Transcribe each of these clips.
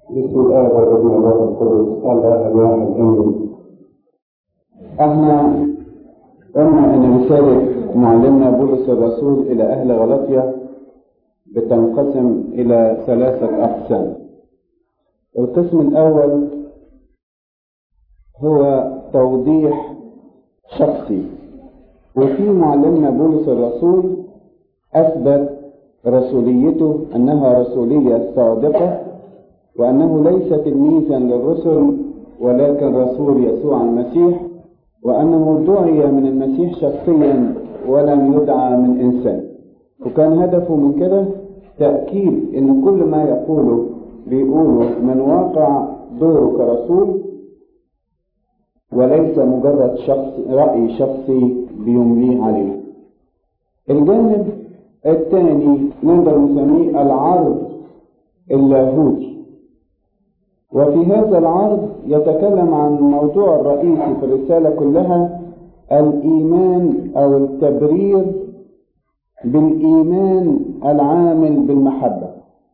بسم الله والابن والروح القدس الله الواحد امين احنا قلنا ان رسالة معلمنا بولس الرسول الى اهل غلطية بتنقسم الى ثلاثة اقسام القسم الاول هو توضيح شخصي وفي معلمنا بولس الرسول اثبت رسوليته انها رسولية صادقة وأنه ليس تلميذا للرسل ولكن رسول يسوع المسيح وأنه دعي من المسيح شخصيا ولم يدعى من إنسان وكان هدفه من كده تأكيد إن كل ما يقوله بيقوله من واقع دوره كرسول وليس مجرد شخص رأي شخصي بيمليه عليه الجانب الثاني نقدر نسميه العرض اللاهوتي وفي هذا العرض يتكلم عن الموضوع الرئيسي في الرسالة كلها الإيمان أو التبرير بالإيمان العامل بالمحبة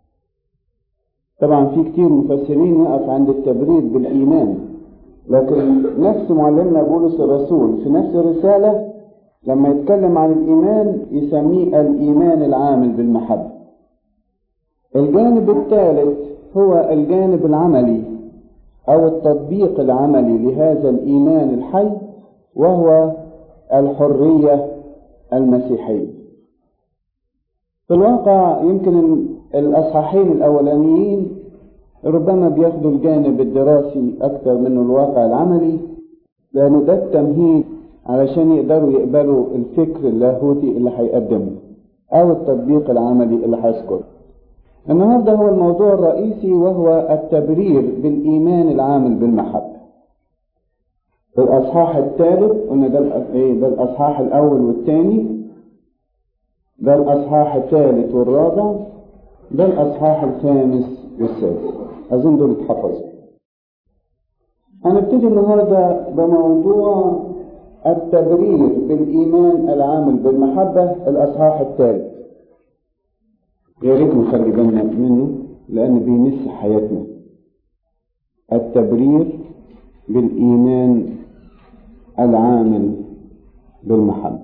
طبعا في كتير مفسرين يقف عند التبرير بالإيمان لكن نفس معلمنا بولس الرسول في نفس الرسالة لما يتكلم عن الإيمان يسميه الإيمان العامل بالمحبة الجانب الثالث هو الجانب العملي او التطبيق العملي لهذا الايمان الحي وهو الحريه المسيحيه في الواقع يمكن الاصحاحين الاولانيين ربما بياخدوا الجانب الدراسي اكثر من الواقع العملي لان ده التمهيد علشان يقدروا يقبلوا الفكر اللاهوتي اللي هيقدمه او التطبيق العملي اللي هيذكره النهارده هو الموضوع الرئيسي وهو التبرير بالإيمان العامل بالمحبة. الأصحاح الثالث قلنا ده إيه ده الأصحاح الأول والثاني ده الأصحاح الثالث والرابع ده الأصحاح الخامس والسادس أظن دول اتحفظوا. هنبتدي النهارده بموضوع التبرير بالإيمان العامل بالمحبة الأصحاح الثالث. يا ريت نخلي بالنا منه لأن بيمس حياتنا التبرير بالإيمان العامل بالمحبة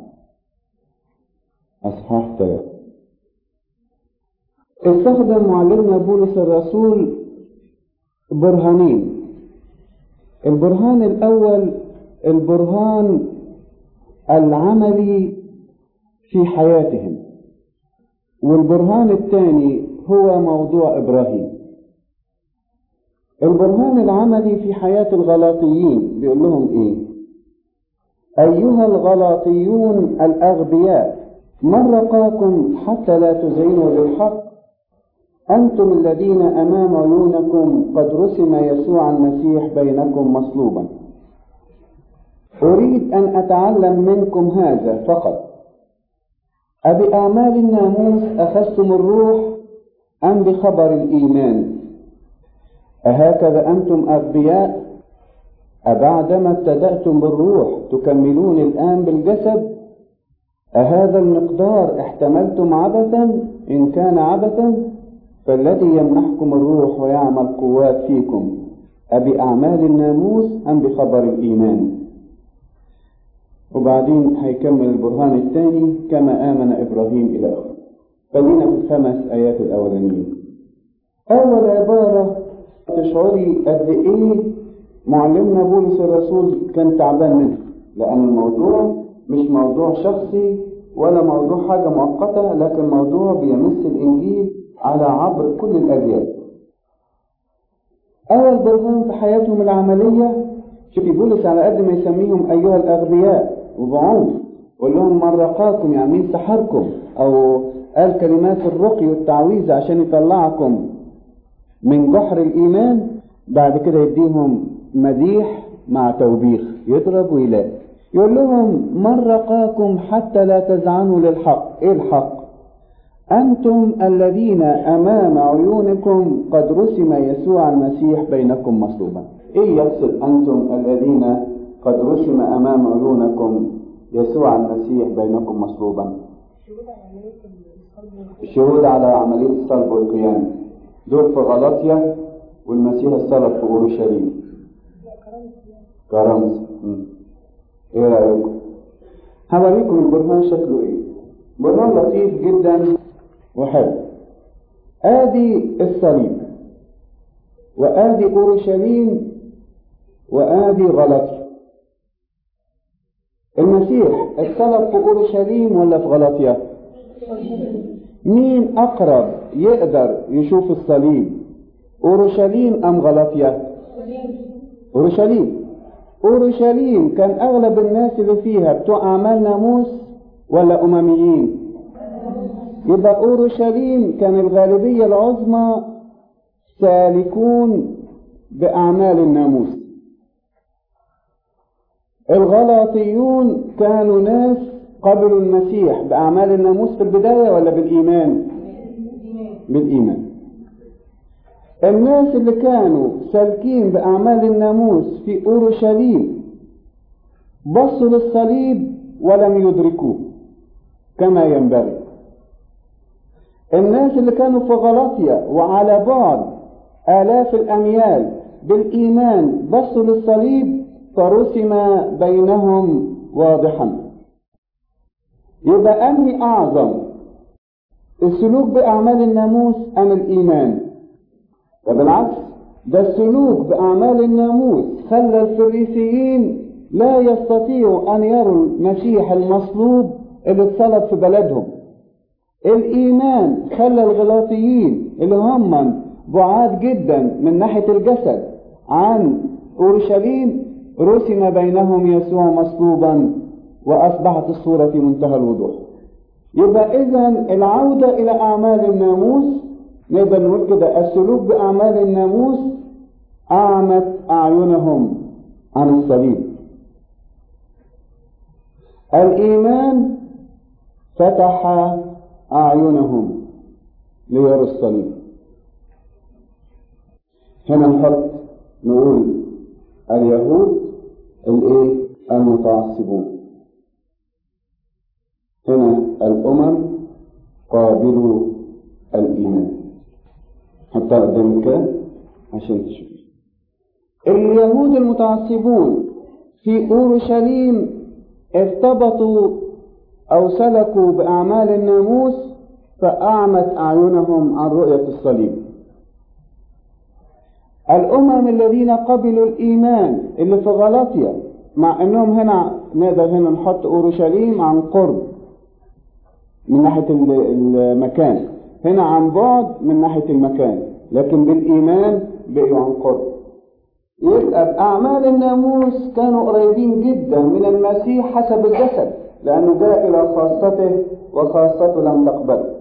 أصحاح ثلاثة استخدم معلمنا بولس الرسول برهانين البرهان الأول البرهان العملي في حياتهم والبرهان الثاني هو موضوع إبراهيم البرهان العملي في حياة الغلاطيين بيقول لهم إيه أيها الغلاطيون الأغبياء من رقاكم حتى لا تزينوا للحق أنتم الذين أمام عيونكم قد رسم يسوع المسيح بينكم مصلوبا أريد أن أتعلم منكم هذا فقط أبأعمال الناموس أخذتم الروح أم بخبر الإيمان أهكذا أنتم أغبياء أبعدما ابتدأتم بالروح تكملون الآن بالجسد أهذا المقدار احتملتم عبثا إن كان عبثا فالذي يمنحكم الروح ويعمل قوات فيكم أبأعمال الناموس أم بخبر الإيمان وبعدين هيكمل البرهان الثاني كما آمن إبراهيم إلى آخره خلينا في الخمس آيات الأولانيين أول عبارة تشعري قد إيه معلمنا بولس الرسول كان تعبان منها لأن الموضوع مش موضوع شخصي ولا موضوع حاجة مؤقتة لكن موضوع بيمس الإنجيل على عبر كل الأجيال أول برهان في حياتهم العملية شوفي بولس على قد ما يسميهم أيها الأغبياء وبعنف قول لهم من رقاكم يعني مين سحركم أو قال كلمات الرقي والتعويذ عشان يطلعكم من جحر الإيمان بعد كده يديهم مديح مع توبيخ يضرب ويلاقي يقول لهم من رقاكم حتى لا تزعنوا للحق ايه الحق أنتم الذين أمام عيونكم قد رسم يسوع المسيح بينكم مصلوبا إيه يقصد أنتم الذين قد رسم أمام عيونكم يسوع المسيح بينكم مصلوبا الشهود على عملية الصلب والقيامة دول في غلطية والمسيح اتصلب في اورشليم كرمز مم. ايه رايكم هوريكم البرهان شكله ايه برهان لطيف جدا وحلو ادي الصليب وادي اورشليم وادي غلطيا المسيح اتصلب في اورشليم ولا في غلطيا مين اقرب يقدر يشوف الصليب اورشليم ام غلطيا اورشليم اورشليم كان اغلب الناس اللي فيها بتوع اعمال ناموس ولا امميين يبقى اورشليم كان الغالبيه العظمى سالكون باعمال الناموس الغلاطيون كانوا ناس قبلوا المسيح باعمال الناموس في البدايه ولا بالايمان بالايمان الناس اللي كانوا سالكين بأعمال الناموس في أورشليم بصوا للصليب ولم يدركوه كما ينبغي الناس اللي كانوا في غلطية وعلى بعد آلاف الأميال بالإيمان بصوا للصليب فرسم بينهم واضحا يبقى أنهي أعظم السلوك بأعمال الناموس أم الإيمان وبالعكس ده السلوك بأعمال الناموس خلى الفريسيين لا يستطيعوا أن يروا المسيح المصلوب اللي اتصلب في بلدهم الإيمان خلى الغلاطيين اللي هم بعاد جدا من ناحية الجسد عن أورشليم رسم بينهم يسوع مصلوبا وأصبحت الصورة في منتهى الوضوح يبقى إذا العودة إلى أعمال الناموس نقدر نقول كده السلوك بأعمال الناموس أعمت أعينهم عن الصليب الإيمان فتح أعينهم ليروا الصليب هنا نحط نقول اليهود الايه المتعصبون هنا الأمم قابلوا الإيمان حطها قدامك عشان تشوف اليهود المتعصبون في أورشليم ارتبطوا أو سلكوا بأعمال الناموس فأعمت أعينهم عن رؤية الصليب الأمم الذين قبلوا الإيمان اللي في غلطية مع أنهم هنا نقدر هنا نحط أورشليم عن قرب من ناحية المكان هنا عن بعد من ناحية المكان لكن بالإيمان بقوا عن قرب يبقى بأعمال الناموس كانوا قريبين جدا من المسيح حسب الجسد لأنه جاء إلى خاصته وخاصته لم تقبله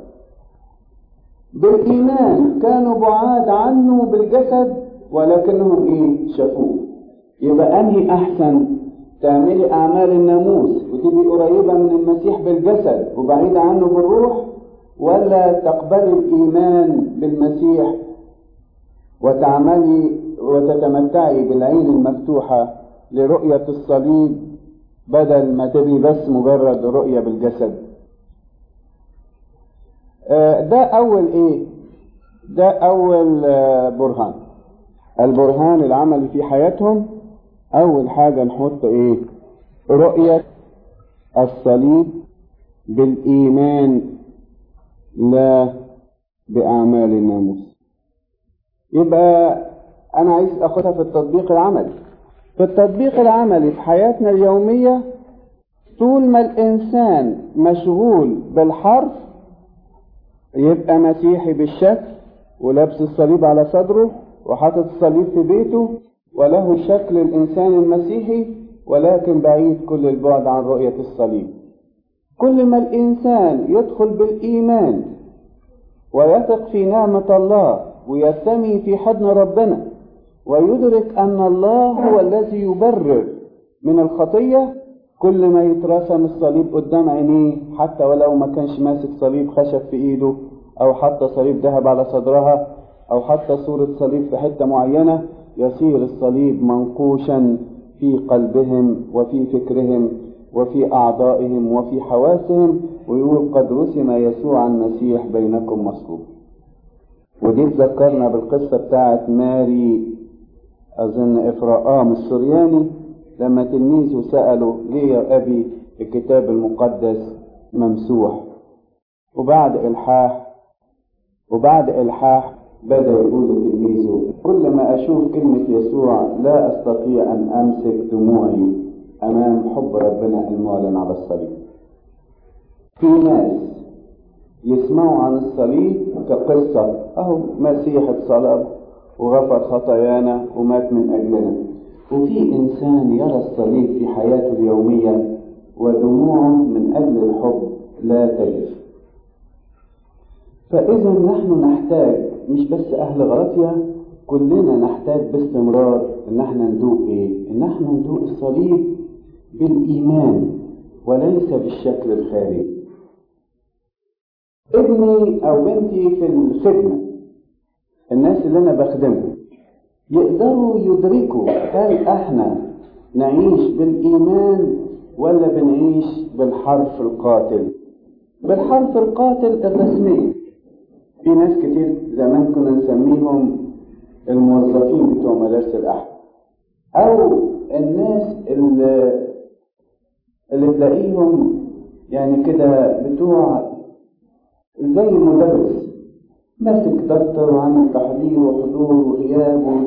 بالإيمان كانوا بعاد عنه بالجسد ولكنهم إيه شافوه يبقى أنهي أحسن تعملي أعمال الناموس وتبقي قريبة من المسيح بالجسد وبعيدة عنه بالروح ولا تقبلي الإيمان بالمسيح وتعملي وتتمتعي بالعين المفتوحة لرؤية الصليب بدل ما تبي بس مجرد رؤية بالجسد ده أول إيه ده أول برهان البرهان العملي في حياتهم أول حاجة نحط إيه رؤية الصليب بالإيمان لا بأعمال الناموس يبقى أنا عايز أخدها في التطبيق العملي في التطبيق العملي في حياتنا اليومية طول ما الإنسان مشغول بالحرف يبقى مسيحي بالشكل ولابس الصليب على صدره وحاطط الصليب في بيته وله شكل الإنسان المسيحي ولكن بعيد كل البعد عن رؤية الصليب كل ما الإنسان يدخل بالإيمان ويثق في نعمة الله ويرتمي في حضن ربنا ويدرك أن الله هو الذي يبرر من الخطية كل ما يترسم الصليب قدام عينيه حتى ولو ما كانش ماسك صليب خشب في ايده او حتى صليب ذهب على صدرها او حتى صورة صليب في حتة معينة يصير الصليب منقوشا في قلبهم وفي فكرهم وفي أعضائهم وفي حواسهم ويقول قد رسم يسوع المسيح بينكم مصلوب ودي تذكرنا بالقصة بتاعت ماري أظن إفراقام السرياني لما تلميذه سأله ليه يا أبي الكتاب المقدس ممسوح وبعد إلحاح وبعد إلحاح بدأ يقول لتلميذه كل ما أشوف كلمة يسوع لا أستطيع أن أمسك دموعي أمام حب ربنا المعلن على الصليب في ناس يسمعوا عن الصليب كقصة أهو مسيح اتصلب وغفر خطايانا ومات من أجلنا وفي إنسان يرى الصليب في حياته اليومية ودموعه من أجل الحب لا تجف فإذا نحن نحتاج مش بس أهل غلطية كلنا نحتاج باستمرار إن احنا ندوق إيه؟ إن احنا ندوق الصليب بالإيمان وليس بالشكل الخارجي. ابني أو بنتي في الخدمة الناس اللي أنا بخدمهم يقدروا يدركوا هل احنا نعيش بالإيمان ولا بنعيش بالحرف القاتل؟ بالحرف القاتل الرسمي في ناس كتير زمان كنا نسميهم الموظفين بتوع مدارس الأحد أو الناس اللي, اللي تلاقيهم يعني كده بتوع زي المدرس ماسك دفتر وعامل تحضير وحضور وغياب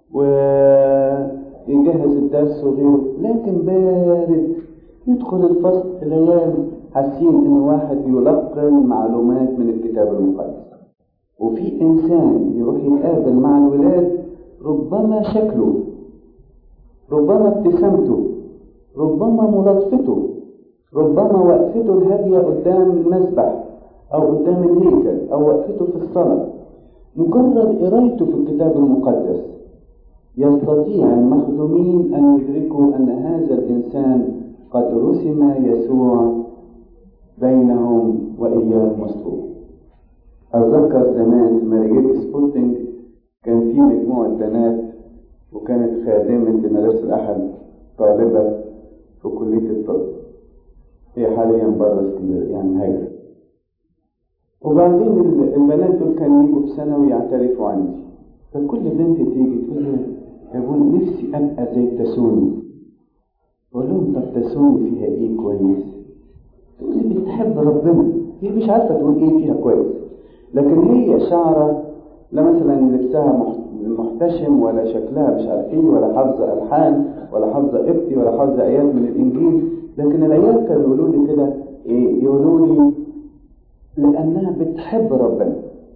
ويجهز الدرس وغيره لكن بارد يدخل الفصل العيال حاسين ان واحد يلقن معلومات من الكتاب المقدس وفي انسان يروح يتقابل مع الولاد ربما شكله ربما ابتسامته ربما ملاطفته ربما وقفته الهاديه قدام المسبح او قدام الهيكل او وقفته في الصلاه مجرد قرايته في الكتاب المقدس يستطيع المخدومين ان يدركوا ان هذا الانسان قد رسم يسوع بينهم واياه مصلوب أتذكر زمان لما جيت سبوتنج كان في مجموعة بنات وكانت خادمة مدارس الأحد طالبة في كلية الطب هي حاليا بره اسكندرية يعني هاجر وبعدين البنات دول كانوا يجوا في ثانوي يعترفوا عندي فكل بنت تيجي تقول لي يا ابوي نفسي ابقى زي تسوني بقول لهم طب تسوني فيها ايه كويس؟ تقول لي بتحب ربنا هي مش عارفه تقول ايه فيها كويس لكن هي شعرة لا مثلا لبسها محتشم ولا شكلها مش عارف ايه ولا حافظة ألحان ولا حافظة قبطي ولا حافظة آيات من الإنجيل لكن العيال كانوا يقولوا لي كده ايه يقولوا لي لأنها بتحب ربنا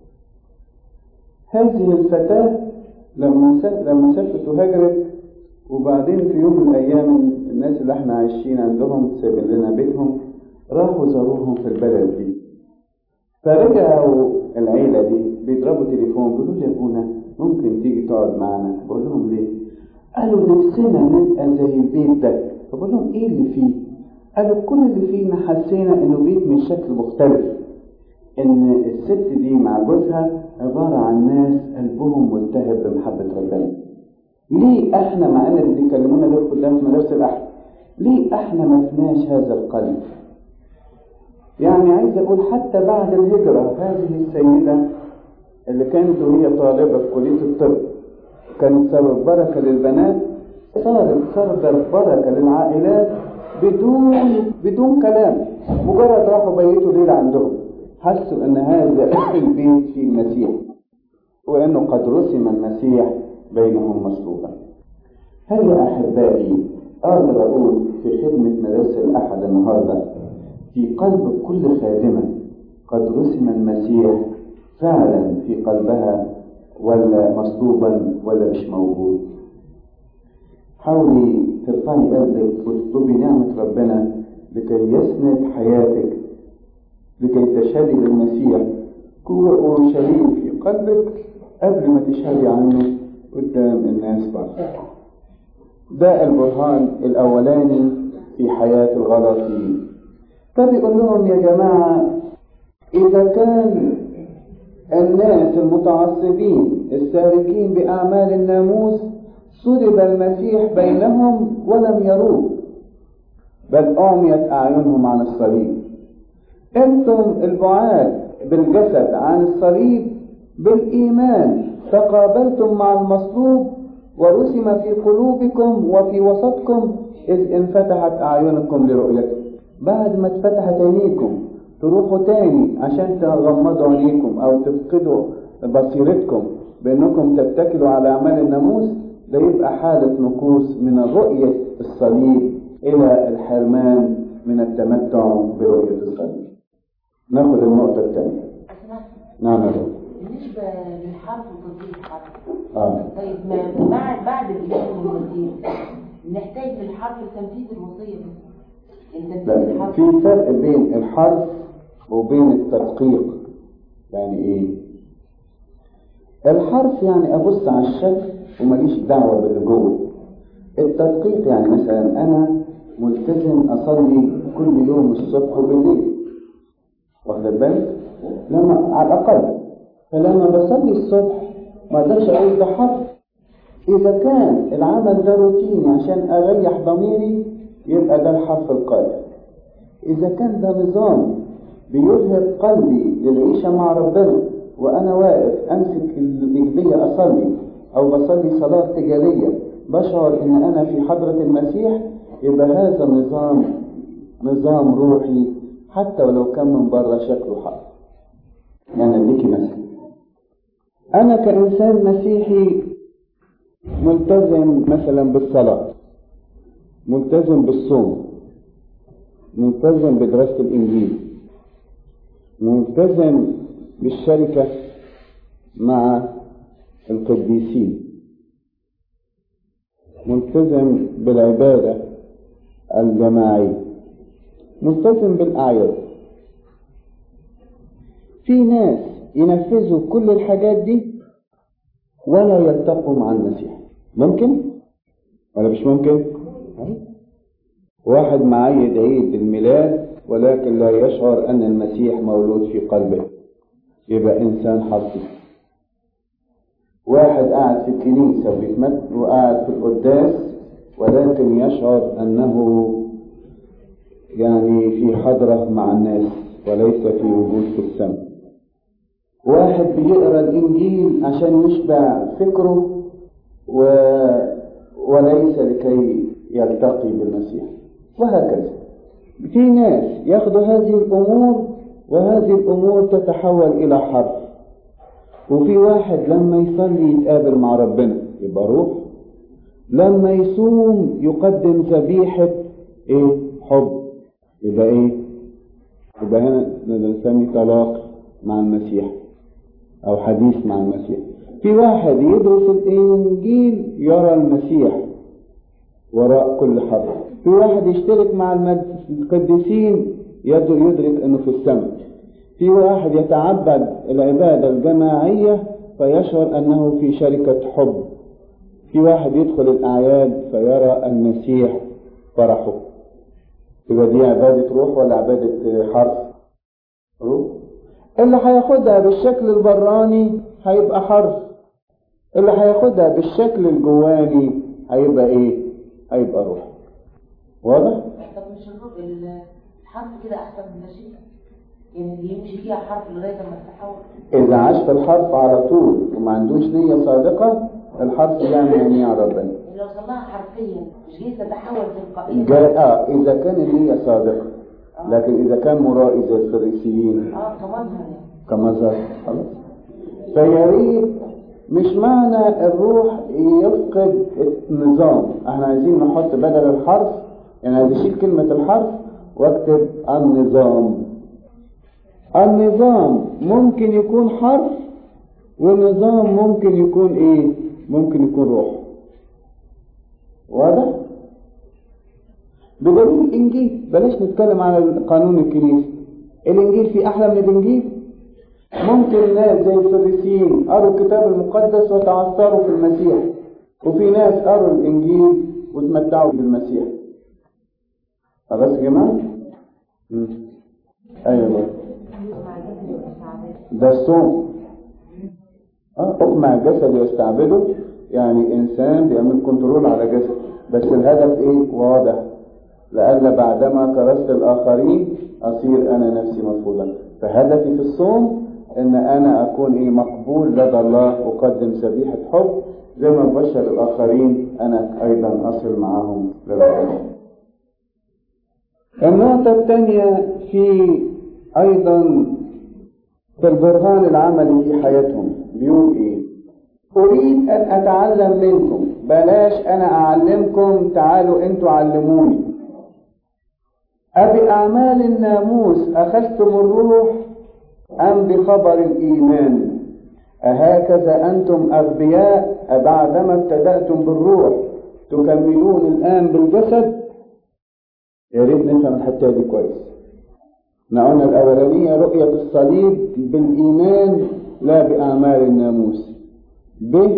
هذه الفتاة لما لما سافرت وهاجرت وبعدين في يوم من الأيام الناس اللي احنا عايشين عندهم سايبين لنا بيتهم راحوا زاروهم في البلد دي فرجعوا العيلة دي بيضربوا تليفون بيقولوا لي ابونا ممكن تيجي تقعد معانا بقول لهم ليه؟ قالوا نفسنا نبقى زي البيت ده فبقول لهم ايه اللي فيه؟ قالوا كل اللي فينا حسينا انه بيت من شكل مختلف ان الست دي مع جوزها عبارة عن ناس قلبهم ملتهب بمحبة ربنا ليه احنا مع ان اللي بيكلمونا دول قدام في مدرسة الاحد ليه احنا ما فيناش هذا القلب يعني عايز اقول حتى بعد الهجرة هذه السيدة اللي كانت وهي طالبة في كلية الطب كانت سبب بركة للبنات صارت سبب بركة للعائلات بدون بدون كلام مجرد راحوا بيتوا ليلة عندهم حسوا ان هذا البيت فيه المسيح وانه قد رسم المسيح بينهم مصلوبا هل يا احبائي اقدر اقول في خدمة مدرسة الاحد النهارده في قلب كل خادمة قد رسم المسيح فعلا في قلبها ولا مصلوبا ولا مش موجود حاولي ترفعي قلبك وتطلبي نعمة ربنا لكي يسند حياتك لكي تشهدي للمسيح قوة شريك في قلبك قبل ما تشهدي عنه قدام الناس بره ده البرهان الأولاني في حياة الغلاطيين فبيقول لهم يا جماعة إذا كان الناس المتعصبين السالكين بأعمال الناموس صلب المسيح بينهم ولم يروه بل أعميت أعينهم عن الصليب أنتم البعاد بالجسد عن الصليب بالإيمان تقابلتم مع المصلوب ورسم في قلوبكم وفي وسطكم إذ انفتحت أعينكم لرؤيته بعد ما اتفتحت عينيكم تروحوا تاني عشان تغمضوا عينيكم أو تفقدوا بصيرتكم بأنكم تتكلوا على أعمال الناموس ده يبقى حالة نقوص من رؤية الصليب إلى الحرمان من التمتع برؤية الصليب ناخد النقطة الثانية أسمع نعم يا رب بالنسبة للحرف وتنظيم الحرف آه. طيب ما بعد بعد الإيمان والتنظيم نحتاج للحرف لتنفيذ الوصية بس يعني تنفيذ لا الحرف في فرق بين الحرف وبين التدقيق يعني ايه الحرف يعني ابص على الشكل وماليش دعوه باللي جوه التدقيق يعني مثلا انا ملتزم اصلي كل يوم الصبح وبالليل واخد بالك لما على الاقل فلما بصلي الصبح ما اقدرش اقول ده حرف اذا كان العمل ده روتيني عشان اريح ضميري يبقى ده الحرف القائم إذا كان ده نظام بيرهب قلبي للعيشة مع ربنا وأنا واقف أمسك الإيدية أصلي أو بصلي صلاة تجارية بشعر إن أنا في حضرة المسيح يبقى هذا نظام نظام روحي حتى ولو كان من بره شكله حق يعني أديكي مثل أنا كإنسان مسيحي ملتزم مثلا بالصلاة ملتزم بالصوم ملتزم بدراسة الإنجيل ملتزم بالشركة مع القديسين ملتزم بالعبادة الجماعية ملتزم بالأعياد في ناس ينفذوا كل الحاجات دي ولا يلتقوا مع المسيح ممكن ولا مش ممكن واحد معيد عيد الميلاد ولكن لا يشعر أن المسيح مولود في قلبه يبقى إنسان حرفي واحد قاعد في الكنيسة بيتمت وقاعد في القداس ولكن يشعر أنه يعني في حضرة مع الناس وليس في وجود في السماء واحد بيقرا الإنجيل عشان يشبع فكره و... وليس لكي يلتقي بالمسيح وهكذا في ناس ياخدوا هذه الأمور وهذه الأمور تتحول إلى حرف وفي واحد لما يصلي يتقابل مع ربنا يبقى روح لما يصوم يقدم ذبيحة ايه حب يبقى ايه يبقى هنا نسمي طلاق مع المسيح او حديث مع المسيح في واحد يدرس الانجيل يرى المسيح وراء كل حرف في واحد يشترك مع القديسين يدرك انه في السماء في واحد يتعبد العبادة الجماعية فيشعر انه في شركة حب في واحد يدخل الاعياد فيرى المسيح فرحه يبقى دي عبادة روح ولا عبادة حرف روح اللي هياخدها بالشكل البراني هيبقى حرف اللي هياخدها بالشكل الجواني هيبقى ايه هيبقى روح واضح طب مش الروح الحرف كده أحسن من شيء يعني اللي يمشي فيها حرف لغاية ما تتحول اذا عاش في الحرف على طول وما عندوش نية صادقة الحرف يعني عينيه على ربنا يعني لو صلاها حرفيا مش جاي تتحول تلقائيا جاء آه اذا كان النية صادقة لكن اذا كان مرائي زي الفريسيين اه كمظهر يعني كمظهر خلاص فيا ريت مش معنى الروح يفقد النظام احنا عايزين نحط بدل الحرف يعني عايز اشيل كلمة الحرف واكتب النظام النظام ممكن يكون حرف والنظام ممكن يكون ايه ممكن يكون روح واضح بدليل الانجيل بلاش نتكلم على قانون الكنيسة الانجيل فيه احلى من الانجيل ممكن ناس زي الفريسيين قروا الكتاب المقدس وتعثروا في المسيح وفي ناس قروا الانجيل وتمتعوا بالمسيح خلاص يا جماعه مم. ايوه ده الصوم اه اقمع الجسد ويستعبده يعني انسان بيعمل كنترول على جسد بس الهدف ايه واضح لألا بعدما كرست الآخرين أصير أنا نفسي مرفوضا فهدفي في الصوم ان انا اكون ايه مقبول لدى الله اقدم ذبيحه حب زي ما بشر الاخرين انا ايضا اصل معاهم للرب النقطه الثانيه في ايضا في البرهان العملي في حياتهم بيقول ايه اريد ان اتعلم منكم بلاش انا اعلمكم تعالوا انتوا علموني أبأعمال الناموس أخذتم الروح أم بخبر الإيمان أهكذا أنتم أغبياء أبعدما ابتدأتم بالروح تكملون الآن بالجسد يا ريت نفهم الحتة دي كويس احنا قلنا الأولانية رؤية الصليب بالإيمان لا بأعمال الناموس ب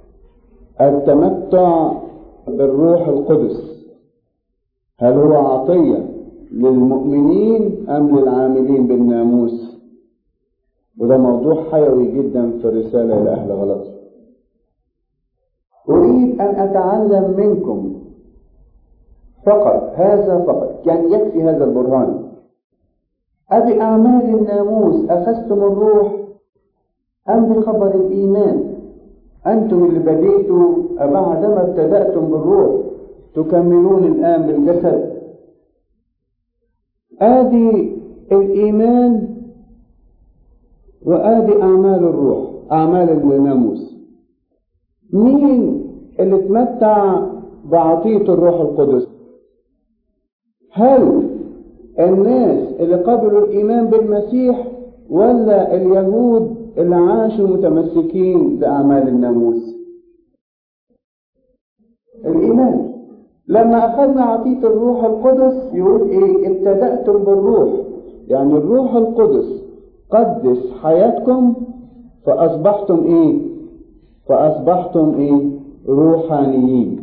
التمتع بالروح القدس هل هو عطية للمؤمنين أم للعاملين بالناموس وده موضوع حيوي جدا في الرسالة إلى أهل غلطية أريد أن أتعلم منكم فقط هذا فقط يعني يكفي هذا البرهان أبي أعمال الناموس أخذتم الروح أم بخبر الإيمان أنتم اللي بديتوا بعدما ابتدأتم بالروح تكملون الآن بالجسد آدي الإيمان وآدي أعمال الروح أعمال الناموس مين اللي تمتع بعطية الروح القدس هل الناس اللي قبلوا الإيمان بالمسيح ولا اليهود اللي عاشوا متمسكين بأعمال الناموس الإيمان لما أخذنا عطية الروح القدس يقول إيه ابتدأتم بالروح يعني الروح القدس قدس حياتكم فأصبحتم إيه فأصبحتم إيه روحانيين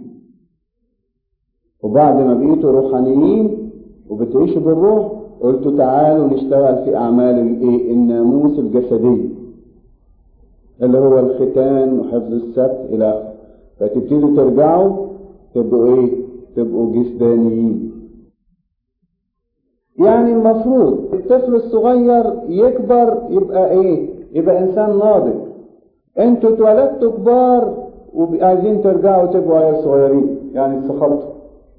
وبعد ما بقيتوا روحانيين وبتعيشوا بالروح قلتوا تعالوا نشتغل في أعمال الإيه الناموس الجسدي اللي هو الختان وحفظ السبت إلى آخره فتبتدوا ترجعوا تبقوا إيه تبقوا جسدانيين يعني المفروض الطفل الصغير يكبر يبقى ايه يبقى انسان ناضج انتوا اتولدتوا كبار وعايزين ترجعوا تبقوا عيال صغيرين يعني اتسخطتوا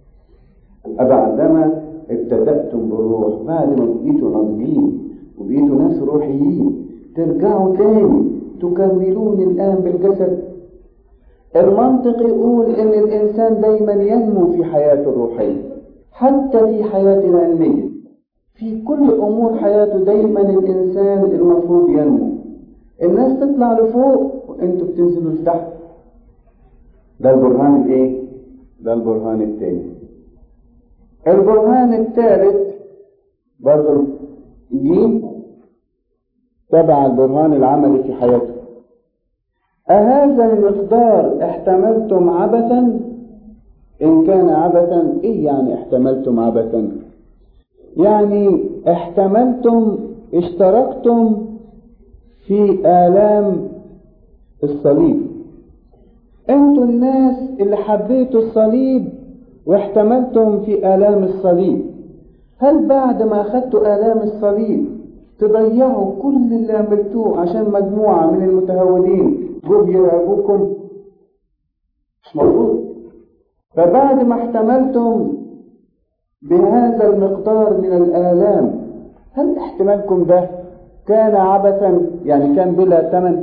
بعدما ابتدأتم بالروح بعد ما بقيتوا ناضجين وبقيتوا ناس روحيين ترجعوا تاني تكملون الآن بالجسد المنطق يقول ان الانسان دايما ينمو في حياته الروحيه حتى في حياته العلميه في كل امور حياته دايما الانسان المفروض ينمو الناس تطلع لفوق وانتوا بتنزلوا لتحت ده البرهان الايه ده البرهان الثاني البرهان الثالث برضه جيم تبع البرهان العملي في حياته أهذا المقدار احتملتم عبثا إن كان عبثا إيه يعني احتملتم عبثا يعني احتملتم اشتركتم في آلام الصليب انتوا الناس اللي حبيتوا الصليب واحتملتم في آلام الصليب هل بعد ما أخذتوا آلام الصليب تضيعوا كل اللي عملتوه عشان مجموعة من المتهودين جم يرعبوكم مش مفروض فبعد ما احتملتم بهذا المقدار من الآلام هل احتمالكم ده كان عبثا يعني كان بلا ثمن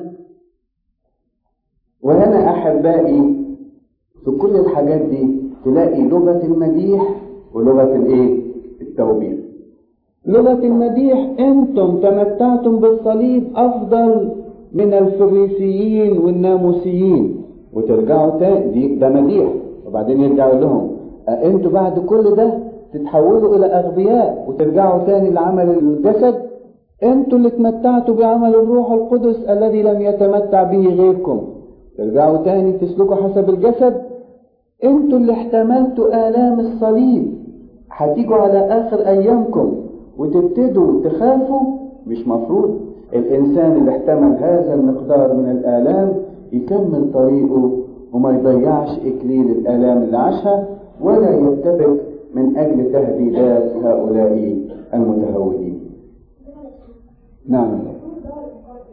وهنا أحبائي في كل الحاجات دي تلاقي لغة المديح ولغة الايه التوبيخ لغة المديح انتم تمتعتم بالصليب افضل من الفريسيين والناموسيين وترجعوا تاني دي ده مديح وبعدين يرجعوا لهم انتوا بعد كل ده تتحولوا الى اغبياء وترجعوا تاني لعمل الجسد انتوا اللي تمتعتوا بعمل الروح القدس الذي لم يتمتع به غيركم ترجعوا تاني تسلكوا حسب الجسد انتوا اللي احتملتوا آلام الصليب هتيجوا على آخر أيامكم وتبتدوا تخافوا مش مفروض الإنسان اللي احتمل هذا المقدار من الآلام يكمل طريقه وما يضيعش إكليل الآلام اللي عاشها ولا يتبع من أجل تهديدات هؤلاء المتهودين نعم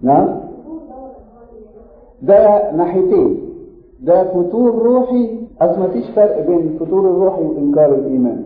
نعم ده ناحيتين ده فتور روحي اصل مفيش فرق بين الفتور الروحي وانكار الايمان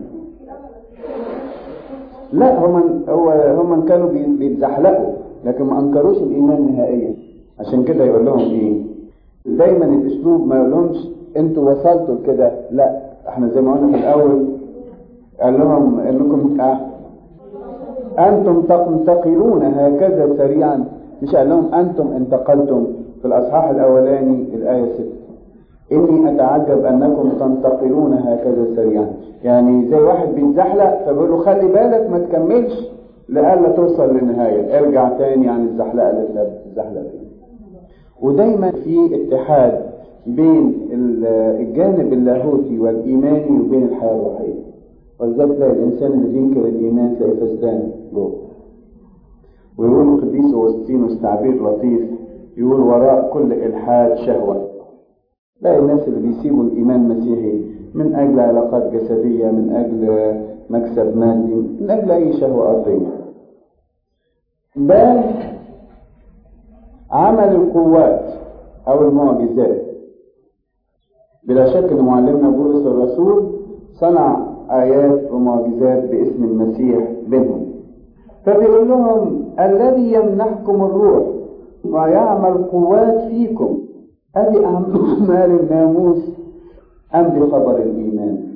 لا هم هو هم كانوا بي- بيتزحلقوا لكن ما انكروش الايمان نهائيا عشان كده يقول لهم ايه دايما الاسلوب ما يقولهمش انتوا وصلتوا لكده لا احنا زي ما قلنا في الاول قال لهم انكم آه انتم تنتقلون هكذا سريعا مش قال لهم انتم انتقلتم في الاصحاح الاولاني الايه 6 اني اتعجب انكم تنتقلون هكذا سريعا يعني زي واحد بيتزحلق فبيقول له خلي بالك ما تكملش لئلا توصل للنهايه ارجع تاني عن الزحلقه اللي انت بتتزحلق فيها ودايما في اتحاد بين ال- الجانب اللاهوتي والايماني وبين الحياه الروحيه ولذلك تلاقي الانسان اللي بينكر الايمان تلاقي فسدان جوه ويقول القديس اغسطينوس تعبير لطيف يقول وراء كل الحاد شهوه تلاقي الناس اللي بيسيبوا الايمان المسيحي من اجل علاقات جسديه من اجل مكسب مادي من اجل اي شهوه ارضيه بل عمل القوات او المعجزات بلا شك ان معلمنا بولس الرسول صنع ايات ومعجزات باسم المسيح بينهم فبيقول لهم الذي يمنحكم الروح ويعمل قوات فيكم هذه اعمال الناموس ام بخبر الايمان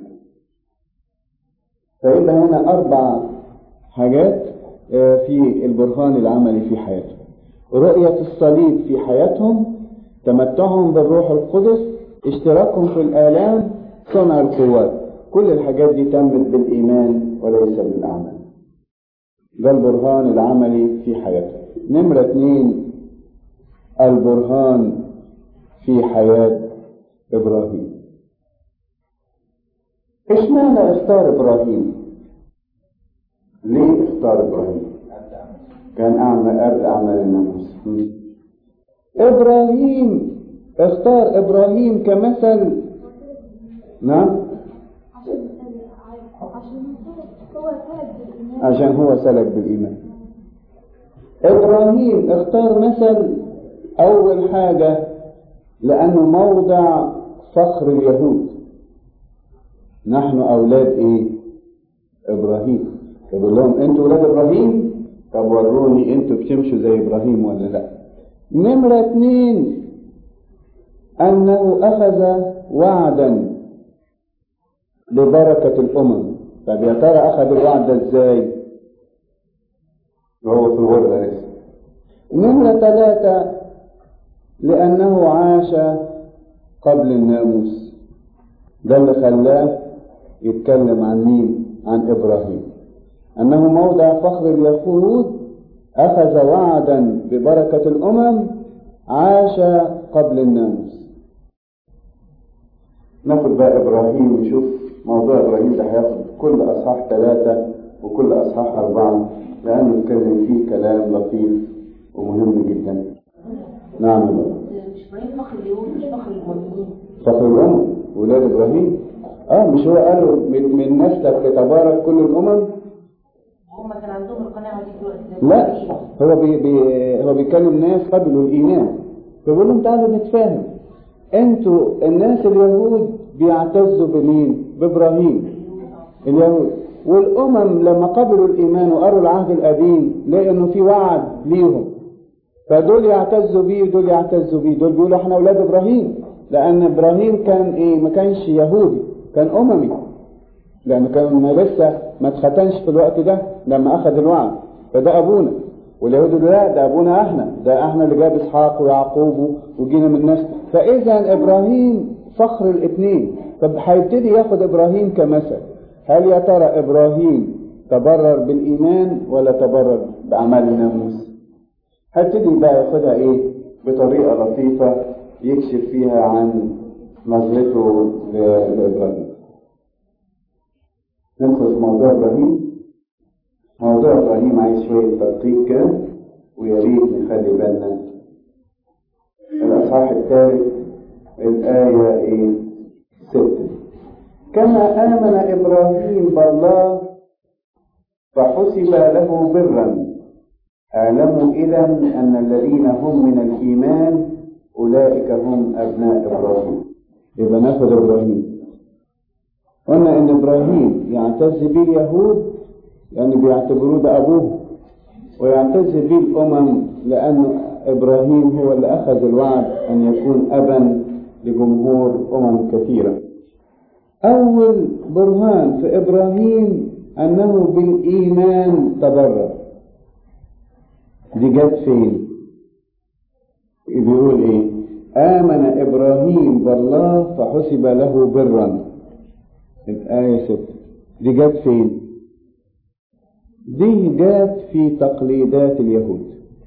فيبقى هنا اربع حاجات آه، في البرهان العملي في حياتهم رؤية الصليب في حياتهم تمتعهم بالروح القدس اشتراكهم في الآلام صنع القوات كل الحاجات دي تمت بالإيمان وليس بالأعمال ده البرهان العملي في حياتهم نمرة اتنين البرهان في حياة إبراهيم اشمعنى اختار إبراهيم ليه اختار إبراهيم كان أعمى قبل أعمال الناموس إبراهيم اختار إبراهيم كمثل نعم عشان هو سلك بالإيمان عشان هو سلك بالإيمان إبراهيم اختار مثل أول حاجة لأنه موضع فخر اليهود نحن أولاد إيه؟ إبراهيم فبقول لهم أنتوا أولاد إبراهيم طب وروني أنتوا بتمشوا زي إبراهيم ولا لأ نمرة اتنين أنه أخذ وعدا لبركة الأمم طب يا ترى أخذ الوعد ده إزاي؟ وهو في الغربة لسه نمرة ثلاثة لأنه عاش قبل الناموس ده اللي خلاه يتكلم عن مين؟ عن إبراهيم أنه موضع فخر اليهود أخذ وعدا ببركة الأمم عاش قبل الناموس ناخد بقى إبراهيم نشوف موضوع إبراهيم ده هياخد كل أصحاح ثلاثة وكل أصحاح أربعة لأنه نتكلم فيه كلام لطيف ومهم جدا نعم يا بابا. مش ابراهيم فخر اليهود مش فخر المؤمنين فخر الأمم ولاد إبراهيم اه مش هو قال له من, من نسلك يتبارك كل الأمم هم كان عندهم القناعه دي دلوقتي زي لا إبراهيم. هو بي بي هو بيكلم ناس قبلوا الإيمان فبيقول لهم تعالوا نتفاهم انتوا الناس اليهود بيعتزوا بمين؟ بإبراهيم اليهود والأمم لما قبلوا الإيمان وقروا العهد القديم لقوا إنه في وعد ليهم فدول يعتزوا بيه ودول يعتزوا بيه دول بيقولوا احنا أولاد إبراهيم لأن إبراهيم كان إيه ما كانش يهودي كان أممي لأنه كان ما لسه ما اتختنش في الوقت ده لما أخذ الوعد فده أبونا واليهود يقولوا لا ده أبونا إحنا ده إحنا اللي جاب إسحاق ويعقوب وجينا من نسل فإذا إبراهيم فخر الاثنين طب هيبتدي ياخد إبراهيم كمثل هل يا ترى إبراهيم تبرر بالإيمان ولا تبرر بأعمال الناموس؟ هبتدي بقى ياخدها إيه؟ بطريقة لطيفة يكشف فيها عن نظرته ل- لإبراهيم. ندخل في موضوع إبراهيم. موضوع إبراهيم عايز شوية تدقيق كده ويا ريت نخلي بالنا. الأصحاح الثالث الآية إيه؟ ستة. كما آمن إبراهيم بالله فحسب له برا اعلموا إذا أن الذين هم من الإيمان أولئك هم أبناء إبراهيم يبقى ناخد إبراهيم قلنا إن إبراهيم يعتز به اليهود لأن بيعتبروه ده أبوه ويعتز به الأمم لأن إبراهيم هو اللي أخذ الوعد أن يكون أبا لجمهور أمم كثيرة أول برهان في إبراهيم أنه بالإيمان تبرر دي جت فين؟ بيقول إيه؟ آمن إبراهيم بالله فحسب له برا الآية 6 دي جت فين؟ دي جت في تقليدات اليهود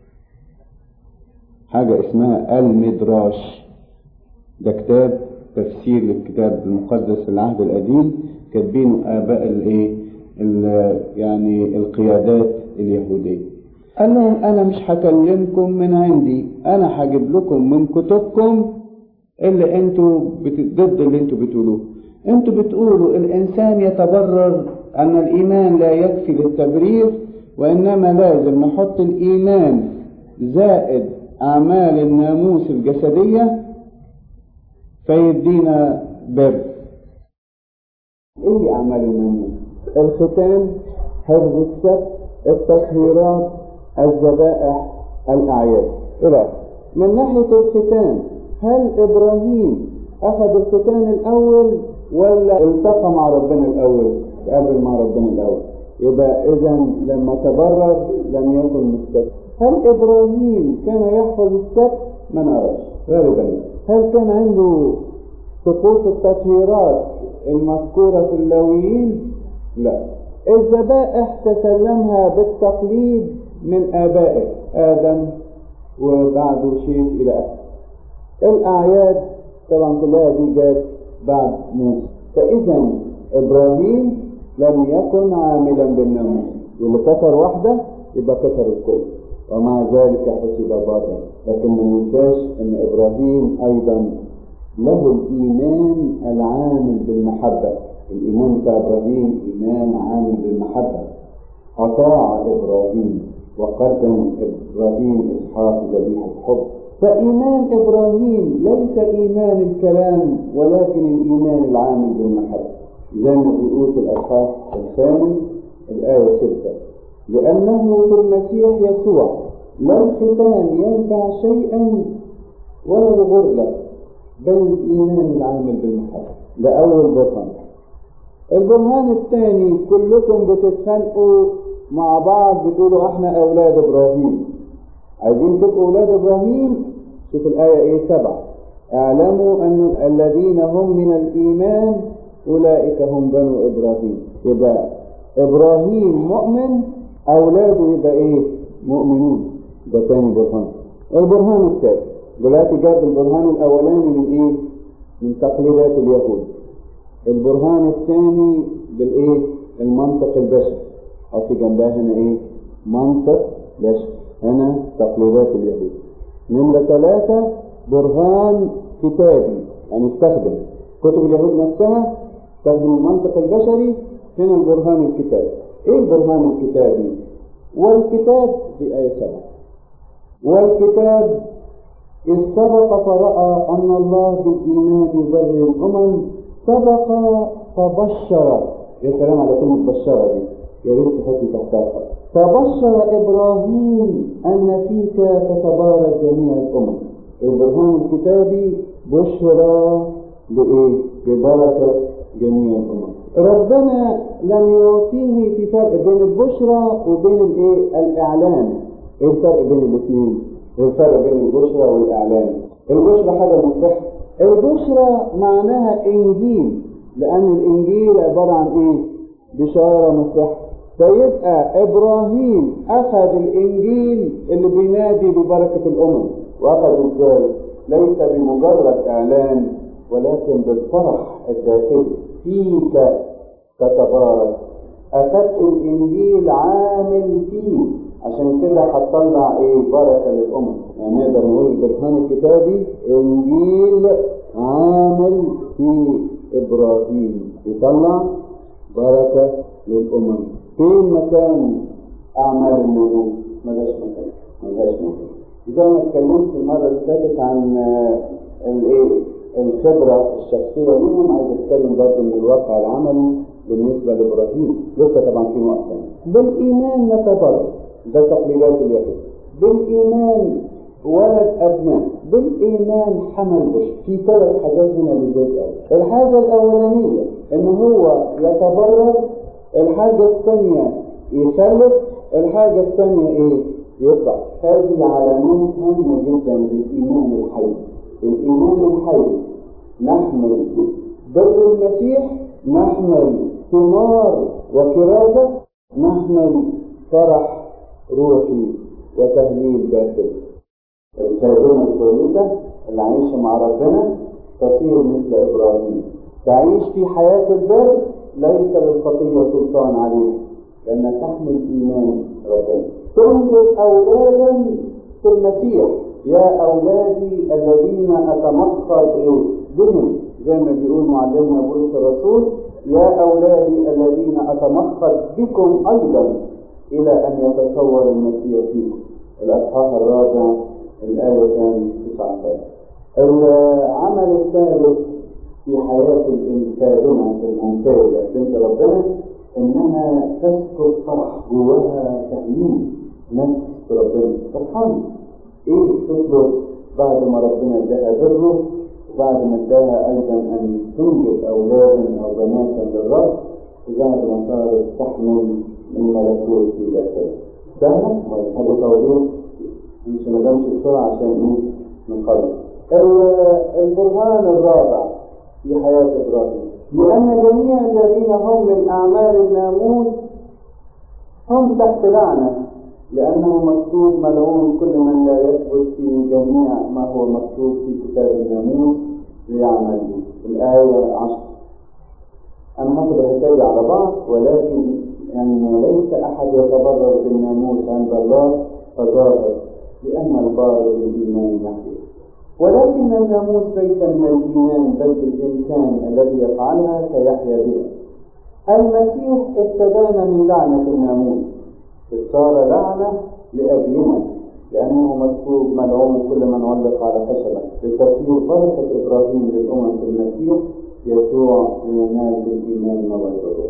حاجة اسمها المدراش ده كتاب تفسير للكتاب المقدس في العهد القديم كاتبينه آباء الإيه؟ يعني القيادات اليهودية قال لهم أنا مش هكلمكم من عندي أنا هجيب لكم من كتبكم اللي أنتوا بت... ضد اللي أنتوا بتقولوه أنتوا بتقولوا الإنسان يتبرر أن الإيمان لا يكفي للتبرير وإنما لازم نحط الإيمان زائد أعمال الناموس الجسدية فيدينا بر إيه أعمال الناموس؟ الختان حفظ السبت التطهيرات الذبائح الأعياد إلى من ناحية الختان هل إبراهيم أخذ الختان الأول ولا التقى مع ربنا الأول؟ قابل مع ربنا الأول يبقى إذا لما تبرر لم يكن مستكبر هل إبراهيم كان يحفظ السبت؟ ما نعرفش غالبا هل كان عنده طقوس التطهيرات المذكورة في اللاويين؟ لا الذبائح تسلمها بالتقليد من آبائه آدم وبعده شيء إلى آخره الأعياد طبعا كلها دي جت بعد موسى فإذا إبراهيم لم يكن عاملا بالناموس واللي كسر واحدة يبقى كسر الكل ومع ذلك حسب برا لكن ما ننساش ان ابراهيم ايضا له الايمان العامل بالمحبه الايمان بتاع ابراهيم ايمان عامل بالمحبه اطاع ابراهيم وقدم ابراهيم اسحاق ذبيحه الحب فايمان ابراهيم ليس ايمان الكلام ولكن الايمان العامل بالمحبه زي ما بيقول في الاصحاح الثامن الايه 6 لأنه في المسيح يسوع لا الختان ينفع شيئا ولا الغرلة بل الإيمان العامل بالمحبة ده أول برهان البرهان الثاني كلكم بتتخانقوا مع بعض بتقولوا احنا أولاد إبراهيم عايزين تبقوا أولاد إبراهيم شوف الآية إيه سبعة اعلموا أن الذين هم من الإيمان أولئك هم بنو إبراهيم يبقى إبراهيم مؤمن أولاده يبقى إيه؟ مؤمنون ده تاني برهان البرهان الثالث دلوقتي جاب البرهان الأولاني من إيه؟ من تقليدات اليهود البرهان الثاني بالإيه؟ المنطق البشري أو في جنبها هنا إيه؟ منطق بشري هنا تقليدات اليهود نمرة ثلاثة برهان كتابي يعني استخدم كتب اليهود نفسها استخدم المنطق البشري هنا البرهان الكتابي ايه البرهان الكتابي والكتاب في آية سبعة والكتاب إذ سبق فرأى أن الله بالإيمان يبرر الأمم سبق فبشر يا سلام على كلمة بشرة دي يا ريت تحطي تحتها فبشر إبراهيم أن فيك تتبارك جميع الأمم البرهان الكتابي بشرى بإيه؟ ببركة جميع الأمم ربنا لم يعطيه في فرق بين البشرى وبين الايه الاعلان ايه الفرق بين الاثنين ايه الفرق بين البشرى والاعلان البشرى حاجه مفتاح البشرى معناها انجيل لان الانجيل عباره عن ايه بشاره مفتاح فيبقى ابراهيم اخذ الانجيل اللي بينادي ببركه الامم واخذ ازاي ليس بمجرد اعلان ولكن بالفرح الداخلي فيك تتبارك أخذت الإنجيل عامل فيه عشان كده هتطلع إيه بركة للأمم يعني نقدر نقول البرهان الكتابي إنجيل عامل في إبراهيم يطلع بركة للأمم فين مكان أعمال النبوة ملهاش مكان ملهاش مكان زي ما اتكلمت المرة اللي فاتت عن آه، الايه الخبرة الشخصية منهم عايز اتكلم برضه من الواقع العملي بالنسبة لابراهيم لسه طبعا في نقطة تانية. بالإيمان نتبرر ده تقليدات اليهود بالإيمان ولد أبناء بالإيمان حمل بشر في ثلاث حاجات هنا بالذات أوي. الحاجة الأولانية إن هو يتبرر الحاجة الثانية يخلف الحاجة الثانية إيه؟ يطلع هذه علامات هامة جدا للإيمان الحي الإيمان الحي نحمل بر المسيح نحمل ثمار وكرازة نحمل فرح روحي وتهليل داخلي الخادمة الكويسة اللي عايشة مع ربنا تصير مثل إبراهيم تعيش في حياة البر ليس للخطية سلطان عليها لأنها تحمل إيمان ربنا تنجب أولادا في المسيح يا أولادي الذين أتمخض إيه بهم زي ما بيقول معلمنا بولس الرسول يا أولادي الذين أتمخض بكم أيضا إلى أن يتصور المسيح فيكم الأصحاح الرابع الآية كان 19 العمل الثالث في حياة الخادمة الممتازة بنت ربنا إنها تسكت فرح جواها تهليل نفس ربنا فرحان إيه تطلب بعد ما ربنا اداها بره وبعد ما اداها أيضا أن تنجب أولادا أو بناتا للرب وبعد ما صارت تحمل من ملكوت في داخلها سهلة ولا حاجة طويلة مش هنمشي بسرعة عشان إيه نقرر البرهان الرابع في حياة إبراهيم لأن جميع الذين هم من أعمال الناموس هم تحت لعنة لأنه مكتوب ملعون كل من لا يثبت في جميع ما هو مكتوب في كتاب الناموس ليعمل به الآية عشر أنا هاخد الحكاية على بعض ولكن يعني ليس أحد يتبرر بالناموس عند الله فظاهر لأن البار بالإيمان يحيى ولكن الناموس ليس من الإيمان بل بالإنسان الذي يفعلها سيحيا بها المسيح استدان من لعنة الناموس صار لعنة لأجلنا لأنه مكتوب ملعون كل من علق على خشبة لتفسير بركة إبراهيم للأمم في المسيح يسوع لينال بالإيمان ما غيره.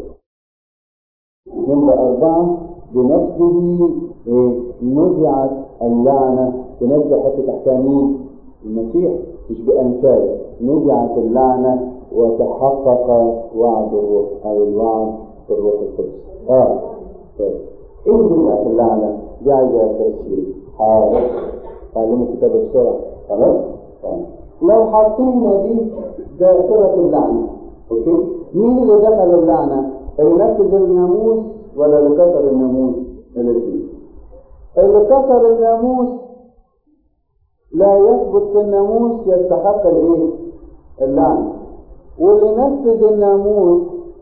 نمرة أربعة بنفسه إيه؟ نزعت اللعنة بنفسه حتى تحتها مين؟ المسيح مش بأمثاله نزعت اللعنة وتحقق وعد الروح أو الوعد في الروح القدس. آه طيب ايه بدعة اللعنة؟ دي عايزة تفسير. حاضر. تعلموا كتاب بسرعة. خلاص؟ طيب. لو حاطين دي دائرة اللعنة. اوكي؟ مين اللي دخل اللعنة؟ اللي نفذ الناموس ولا اللي كسر الناموس؟ الاثنين. اللي كسر الناموس لا يثبت في الناموس يستحق الايه؟ اللعنة. واللي نفذ الناموس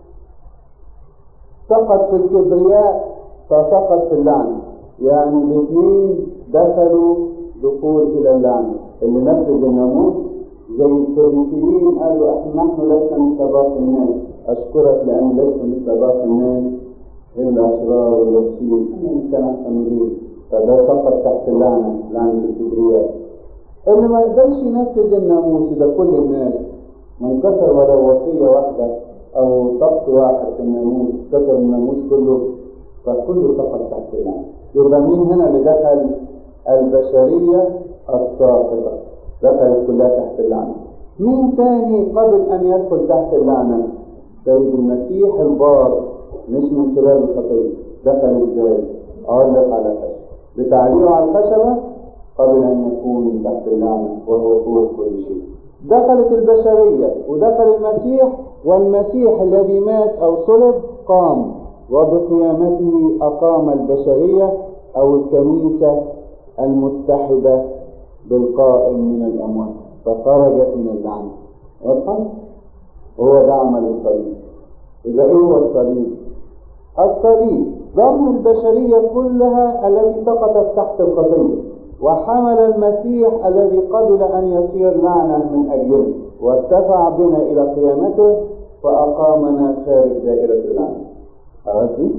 سقط في الكبرياء فسقط في اللعنة يعني الاثنين دخلوا دخول إلى اللعنة اللي نفذ الناموس زي الفريسيين قالوا احنا نحن لسنا مثل باقي الناس اشكرك لان لسنا مثل باقي الناس الا اشرار والوحشين انت احسن من فده سقط تحت اللعنة لعنة الكبرياء اللي ما يقدرش ينفذ الناموس ده كل الناس من كسر ولو وصية واحدة أو ضبط واحد في الناموس كسر الناموس كله فكله سقط تحت اللعنة يبقى مين هنا اللي دخل البشرية الساقطة دخلت كلها تحت اللعنة مين تاني قبل أن يدخل تحت اللعنة سيد المسيح البار مش من خلال الخطية دخل ازاي علق على الخشبة بتعليقه على الخشبة قبل أن يكون تحت اللعنة وهو فوق كل شيء دخلت البشرية ودخل المسيح والمسيح الذي مات أو صلب قام وبقيامته أقام البشرية أو الكنيسة المتحدة بالقائم من الأموات فخرجت من اللعنة واضحة؟ هو ده عمل الصليب إذا إيه هو الصليب؟ الصليب ضم البشرية كلها التي سقطت تحت الخطية وحمل المسيح الذي قبل أن يصير لعنة من أجلنا وارتفع بنا إلى قيامته فأقامنا خارج دائرة اللعنة. عرفتي؟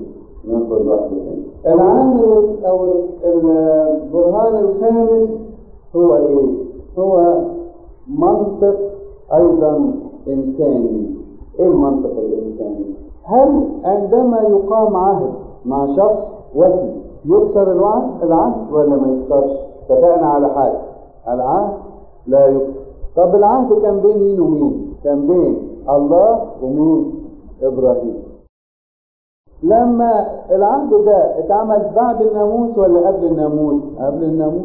ناخد واحدة ثانية العامل او البرهان الخامس هو ايه هو منطق ايضا انساني ايه المنطق الانساني هل عندما يقام عهد مع شخص وفي يكسر الوعد العهد ولا ما يكسرش اتفقنا على حاجه العهد لا يكسر طب العهد كان بين مين ومين كان بين الله ومين ابراهيم لما العهد ده اتعمل بعد الناموس ولا قبل الناموس قبل الناموس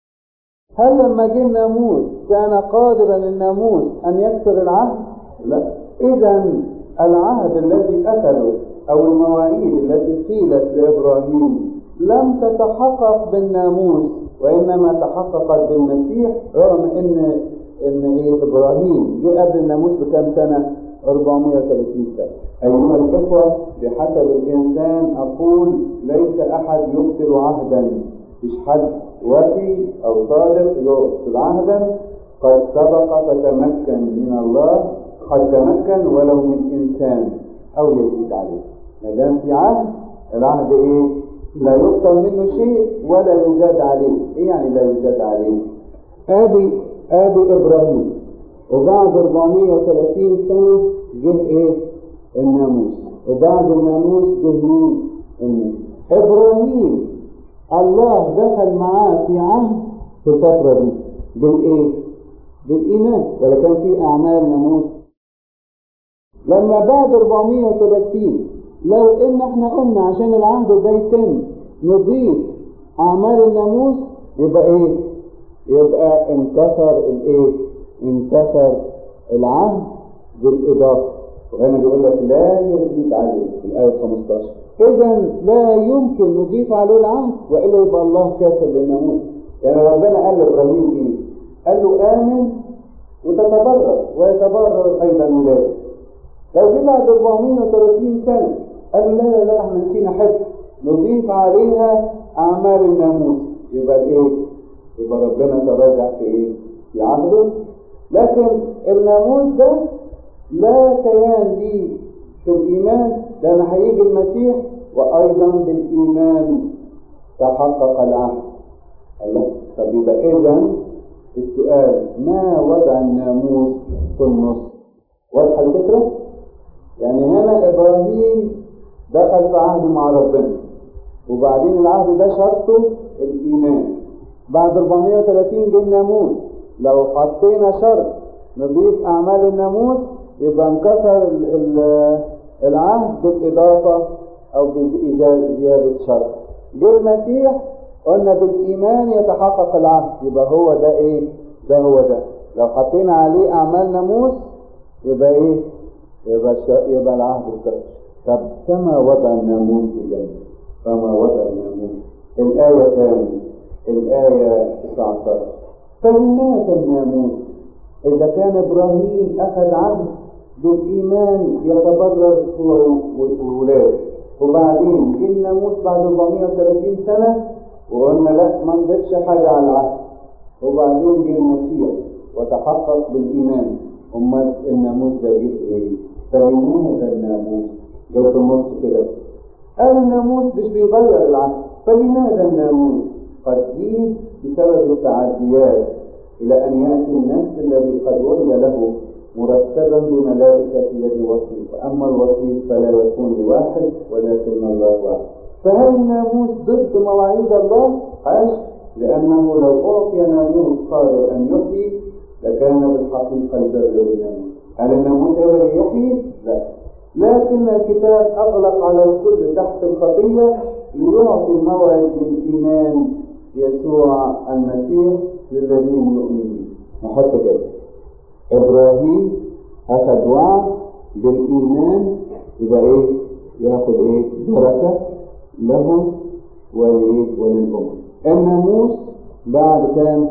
هل لما جه الناموس كان قادرا الناموس ان يكسر العهد لا اذا العهد الذي اخذه او المواعيد التي قيلت لابراهيم لم تتحقق بالناموس وانما تحققت بالمسيح رغم ان ان ايه ابراهيم جه قبل الناموس بكام سنه 430 سنه أيها الإخوة بحسب الإنسان أقول ليس أحد يبطل عهدا مش حد وفي أو صادق يبطل عهدا قد سبق فتمكن من الله قد تمكن ولو من إنسان أو يزيد عليه ما دام في عهد العهد إيه؟ لا يبطل منه شيء ولا يزاد عليه إيه يعني لا يزاد عليه؟ ادي ادي ابراهيم وبعد 430 سنه جه ايه الناموس وبعد الناموس جه مين الناموس ابراهيم الله دخل معاه في عهد في الفتره دي بالايه بالايمان ولا كان في اعمال ناموس لما بعد 430 لو ان احنا قلنا عشان العهد ده يتم نضيف اعمال الناموس يبقى ايه يبقى انكسر الايه انكسر العهد بالاضافه وهنا بيقول لك لا يزيد عليه في الايه 15 اذا لا يمكن نضيف عليه العهد والا يبقى الله كافر للناموس يعني ربنا قال لابراهيم ايه؟ قال له امن وتتبرر ويتبرر ايضا ولاده. لو جه بعد 430 سنه قال لا لا لا احنا نسينا حته نضيف عليها اعمال الناموس يبقى ايه؟ يبقى ربنا تراجع في ايه؟ في عهده لكن الناموس ده لا كيان ليه في الايمان لان هيجي المسيح وايضا بالايمان تحقق العهد الله طب يبقى اذا السؤال ما وضع الناموس في النص؟ واضحه الفكره؟ يعني هنا ابراهيم دخل في عهد مع ربنا وبعدين العهد ده شرطه الايمان بعد 430 جه الناموس لو حطينا شرط نضيف اعمال الناموس يبقى انكسر ال- ال- العهد بالاضافه او بزياده شرط جه المسيح قلنا بالايمان يتحقق العهد يبقى هو ده ايه ده هو ده لو حطينا عليه اعمال ناموس يبقى ايه يبقى الش- يبقى العهد اتكسر طب كما وضع الناموس اذا كما وضع الناموس الآية كام؟ الآية 19 فلماذا الناموس؟ إذا كان إبراهيم أخذ عهد بالإيمان يتبرر هو وولاده وبعدين جه الناموس بعد 430 سنة وقلنا لا ما نضيفش حاجة على العهد وبعدين جه المسيح وتحقق بالإيمان أمال الناموس ده جه إيه؟ فلماذا الناموس؟ جه في النص كده قال الناموس مش بيغير العهد فلماذا الناموس؟ قد جه بسبب التعديات إلى أن يأتي النفس الذي قد ولي له مرتبا بملائكة يد وصي فأما الوصي فلا يكون لواحد ولكن الله واحد فهل الناموس ضد مواعيد الله؟ عاش لأنه لو أعطي ناموس قادر أن يحيي لكان بالحقيقة البر بالناموس هل الناموس يقدر يحيي؟ لا لكن الكتاب أغلق على الكل تحت الخطية ليعطي الموعد بالإيمان يسوع المسيح للذين يؤمنون نحط كده إبراهيم أخذ وعد بالإيمان يبقى إيه؟ ياخد إيه؟ بركة له ولإيه؟ وللأمة الناموس بعد كام؟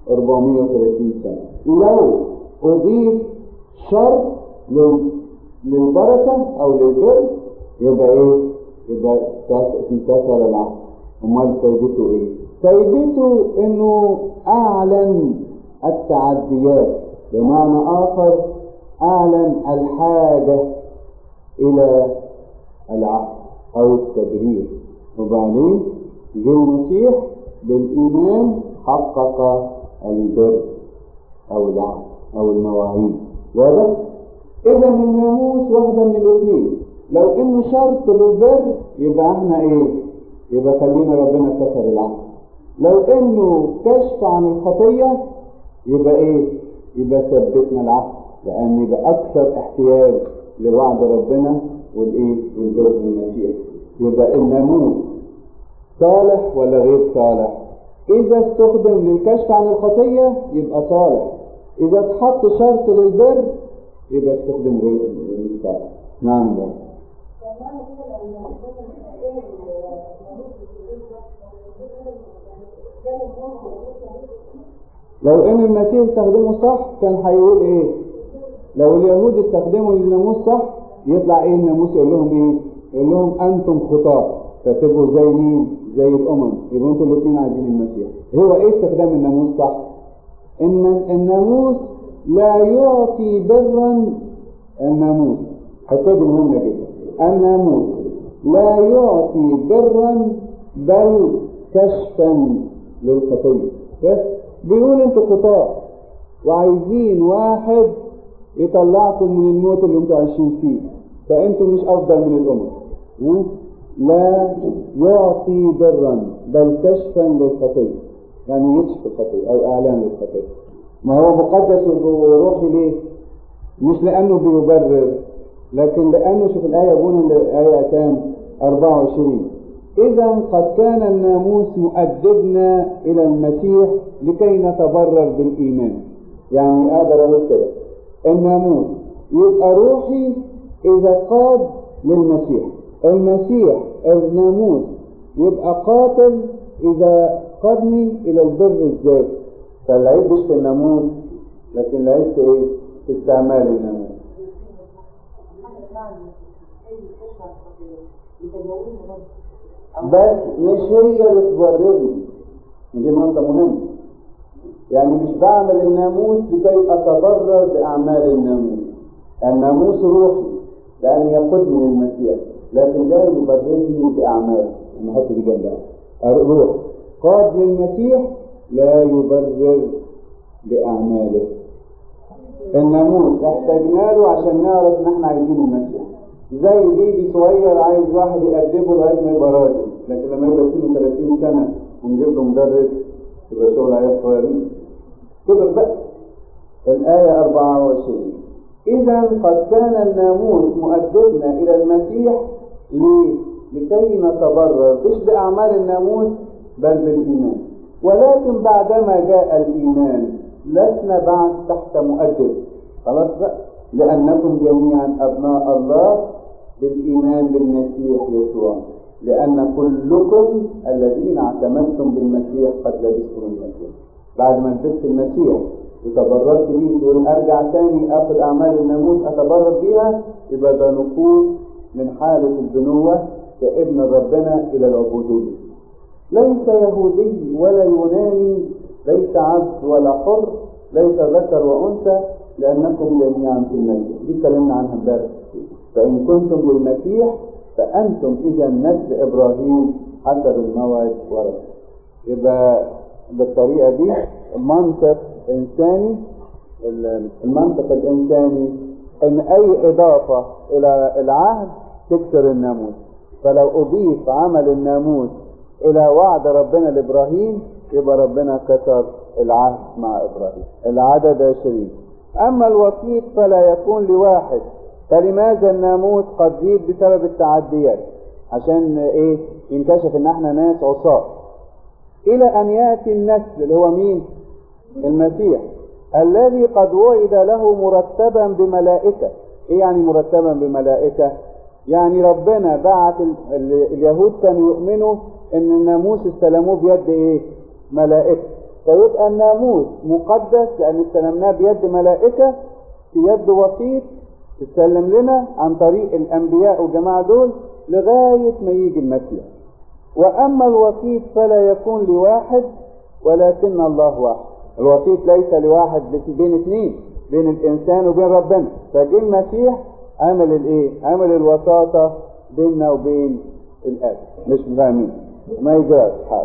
430 سنة لو أضيف شرط لل- للبركة أو للبر يبقى إيه؟ يبقى انكسر العهد أمال فايدته إيه؟ فايدته إنه أعلن التعديات بمعنى آخر أعلن الحاجة إلى العهد أو التبرير وبعدين جه المسيح بالإيمان حقق البر أو العهد أو المواعيد واضح؟ إذا الناموس واحدة من الاثنين لو إنه شرط للبر يبقى إحنا إيه؟ يبقى خلينا ربنا كسر العهد لو إنه كشف عن الخطية يبقى إيه؟ يبقى ثبتنا العهد لأن يبقى أكثر احتياج لوعد ربنا والإيه؟ والبر المسيح يبقى الناموس صالح ولا غير صالح؟ إذا استخدم للكشف عن الخطية يبقى صالح إذا اتحط شرط للبر يبقى استخدم غير مش صالح نعم ده لو ان المسيح استخدمه صح كان هيقول ايه لو اليهود استخدموا الناموس صح يطلع ايه الناموس يقول لهم ايه يقول لهم انتم خطاة فتبقوا زي مين زي الامم يبقوا انتوا الاثنين عايزين المسيح هو ايه استخدام الناموس صح ان الناموس لا يعطي برا الناموس حتى دي مهمه جدا الناموس لا يعطي برا بل كشفا للخطيه بس بيقول انتوا خطاة وعايزين واحد يطلعكم من الموت اللي انتوا عايشين فيه فانتوا مش افضل من الامم لا يعطي برا بل كشفا للخطيه يعني يكشف الخطيه او اعلان للخطيه ما هو مقدس وروحي ليه مش لانه بيبرر لكن لانه شوف الايه ابونا الايه كام 24 إذا قد كان الناموس مؤدبنا إلى المسيح لكي نتبرر بالإيمان يعني أقدر أقول كده الناموس يبقى روحي إذا قاد للمسيح المسيح الناموس يبقى قاتل إذا قادني إلى البر الذاتي فالعيب مش في الناموس لكن العيب في إيه؟ في استعمال الناموس بس مش هي اللي تبررني دي نقطة مهمة يعني مش بعمل الناموس لكي أتبرر بأعمال الناموس الناموس روحي لأن يقودني للمسيح لكن لا يبررني بأعمال أنا حط دي جنبها الروح قاد للمسيح لا يبرر بأعماله الناموس احتاجنا له عشان نعرف ان احنا عايزين المسيح زي بيبي صغير عايز واحد يأدبه لغايه ما يبقى راجل لكن لما يبقى سنه 30 سنه ونجيب له مدرس يبقى شغل عيال صغيرين كبر بقى الآية 24 إذا قد كان الناموس مؤدبنا إلى المسيح ليه؟ لكي نتبرر مش بأعمال الناموس بل بالإيمان ولكن بعدما جاء الإيمان لسنا بعد تحت مؤدب خلاص بقى لأنكم جميعا أبناء الله بالإيمان بالمسيح يسوع لأن كلكم الذين اعتمدتم بالمسيح قد لبستم المسيح بعد ما لبست المسيح وتبررت بيه تقول ارجع تاني اخذ اعمال الناموس اتبرر بيها يبقى ده نقول من حالة البنوة كابن ربنا الى العبودية ليس يهودي ولا يوناني ليس عبد ولا حر ليس ذكر وانثى لانكم جميعا في المسيح دي اتكلمنا عنها امبارح فان كنتم للمسيح فانتم اذا نسل ابراهيم حسب الموعد ورث يبقى بالطريقه دي منطق انساني المنطق الانساني ان اي اضافه الى العهد تكسر الناموس فلو اضيف عمل الناموس الى وعد ربنا لابراهيم يبقى ربنا كسر العهد مع ابراهيم العدد عشرين اما الوسيط فلا يكون لواحد فلماذا الناموس قد زيد بسبب التعديات عشان ايه ينكشف ان احنا ناس عصاه الى ان ياتي النسل اللي هو مين المسيح الذي قد وعد له مرتبا بملائكه ايه يعني مرتبا بملائكه يعني ربنا بعت اليهود كانوا يؤمنوا ان الناموس استلموه بيد ايه ملائكه فيبقى الناموس مقدس لان استلمناه بيد ملائكه في يد وسيط تسلم لنا عن طريق الانبياء والجماعه دول لغايه ما يجي المسيح واما الوسيط فلا يكون لواحد ولكن الله واحد الوسيط ليس لواحد بين اثنين بين الانسان وبين ربنا فجه المسيح عمل الايه عمل الوساطه بيننا وبين الاب مش فاهمين ما يجراش حاجه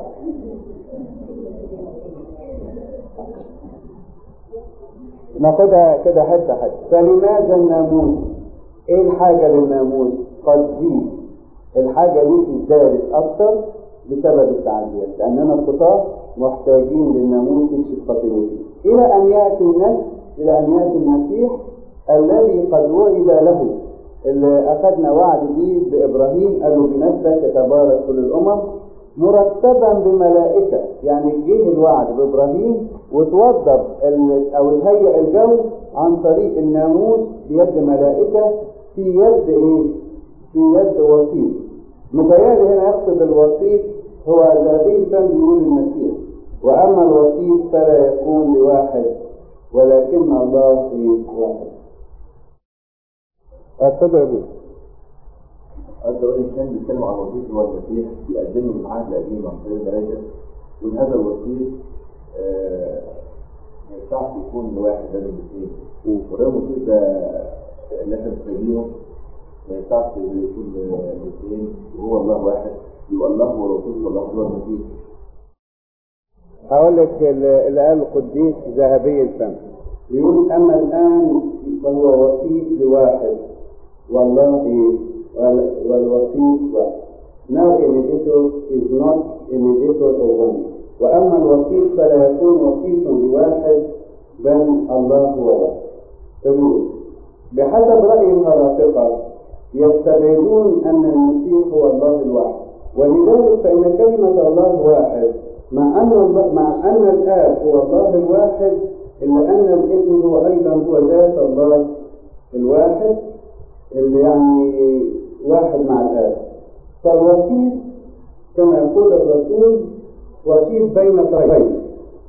ناخدها كده حته حته فلماذا الناموس ايه الحاجه للناموس قد زيد الحاجه دي ازدادت اكتر بسبب التعديات لاننا الخطاه محتاجين للناموس يكشف خطيئتنا الى ان ياتي النفس الى ان ياتي المسيح الذي قد وعد له اللي اخذنا وعد بيه بابراهيم قال له بنفسك تتبارك كل الامم مرتبا بملائكه يعني جه الوعد بابراهيم وتوضب ال- او تهيئ الجو عن طريق الناموس بيد ملائكه في يد ايه؟ في يد وسيط متهيألي هنا يقصد الوسيط هو الذي كان بيقول المسيح واما الوسيط فلا يكون لواحد ولكن الله في واحد اتفضل يا ابوي أنت وإن كان بيتكلم عن الوسيط هو المسيح بيقدمه من العهد القديم عن طريق الملائكة وإن هذا الوسيط آه، ما ينفعش يكون لواحد لازم الاثنين وده الوسيط ده اللي احنا محتاجينه ما ينفعش يكون الاثنين وهو الله واحد يبقى الله هو الوسيط والله هو المسيح هقول لك اللي اللي قاله القديس ذهبي الفم بيقول اما الان فهو وسيط لواحد والله إيه؟ وال- والوسيط واحد Now a mediator is not a mediator of one واما الوسيط فلا يكون وسيط لواحد بل الله هو واحد فبيقول بحسب رأي الهرافقة يستبعدون أن المسيح هو الله الواحد ولذلك فإن كلمة الله واحد مع أن الله مع أن الآب هو الله الواحد إلا أن الابن هو أيضا هو ذات الله الواحد اللي يعني واحد مع الآب فالوسيط كما يقول الرسول وسيط بين طرفين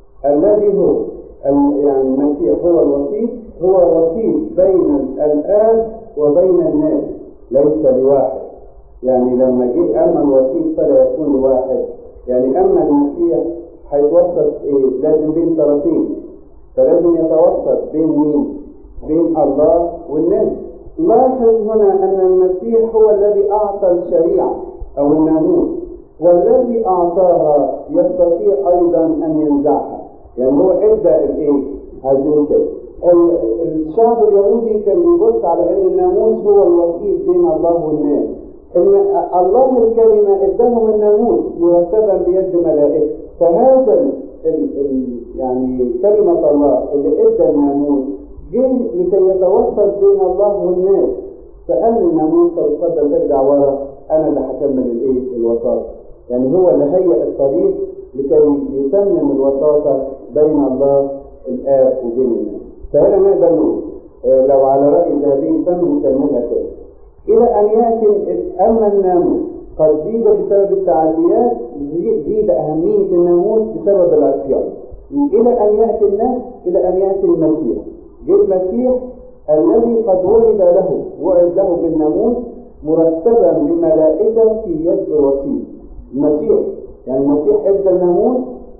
الذي هو ال- يعني المسيح هو الوسيط هو وسيط بين الآب وبين الناس ليس لواحد يعني لما جه أما الوسيط فلا يكون لواحد يعني أما المسيح هيتوسط إيه؟ لازم بين طرفين فلازم يتوسط بين مين؟ بين الله والناس لاحظ هنا أن المسيح هو الذي أعطى الشريعة أو الناموس والذي أعطاها يستطيع أيضا أن ينزعها يعني هو ادى الايه؟ عايزين كده ال- الشعب اليهودي كان بيبص على ان الناموس هو الوسيط بين الله والناس ان الله الكلمه اداهم الناموس مرتبا بيد ملائكه فهذا ال ال ال يعني كلمه الله اللي ادى الناموس جه لكي يتوسط بين الله والناس فقال الناموس طب اتفضل ارجع ورا انا اللي هكمل الايه الوساطه يعني هو اللي هيئ الطريق لكي يتمم الوساطه بين الله الاب وبين الناس فهنا نقدر نقول آه، لو على راي ذهبي تم نكملها كده الى ان ياتي اما الناموس قد زيد بسبب التعديات زي- زيد اهميه الناموس بسبب العصيان الى ان ياتي الناس الى ان ياتي المسيح جه المسيح الذي قد وعد له وعد له بالناموس مرتبا بملائكه في يد وسيط المسيح يعني المسيح ادى الناموس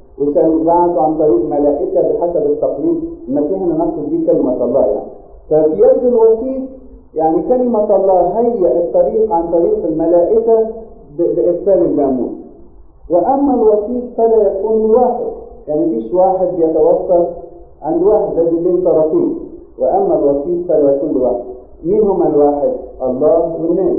وسنبعث عن طريق ملائكة بحسب التقليد المسيح هنا نقصد بيه كلمة الله يعني ففي يد الوسيط يعني كلمة الله هيئ الطريق عن طريق الملائكة ب- بإرسال الناموس وأما الوسيط فلا يكون لواحد يعني مفيش واحد بيتوسط عند واحد لازم بين طرفين وأما الوسيط فلا يكون لواحد مين هما الواحد؟ الله والناس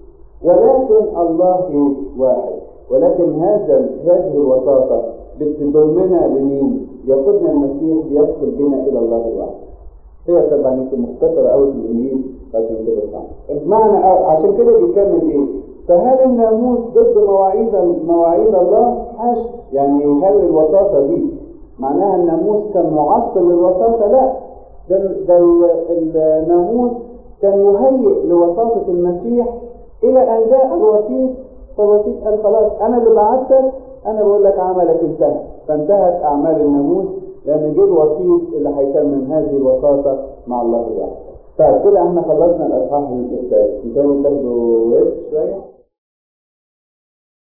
ولكن الله إيه؟ واحد ولكن هذا هذه الوساطة بتضمنا لمين؟ يقودنا المسيح ليدخل بنا إلى الله الواحد. هي طبعا يمكن مختصرة أوي في الإنجيل عشان كده صعب. بمعنى أو- عشان كده بيكمل إيه؟ فهل الناموس ضد مواعيد مواعيد الله؟ حاشا يعني هل الوساطة دي معناها الناموس كان معطل للوساطة؟ لا ده ده ال- الناموس كان مهيئ لوساطة المسيح إلى أن جاء الوسيط فالوسيط قال خلاص أنا اللي بعتك أنا بقول لك عملك انتهى فانتهت أعمال الناموس لأن جه الوسيط اللي هيتمم هذه الوساطة مع الله الواحد. طيب كده احنا خلصنا الأصحاح الثالث، نتاني تاخدوا وقت شوية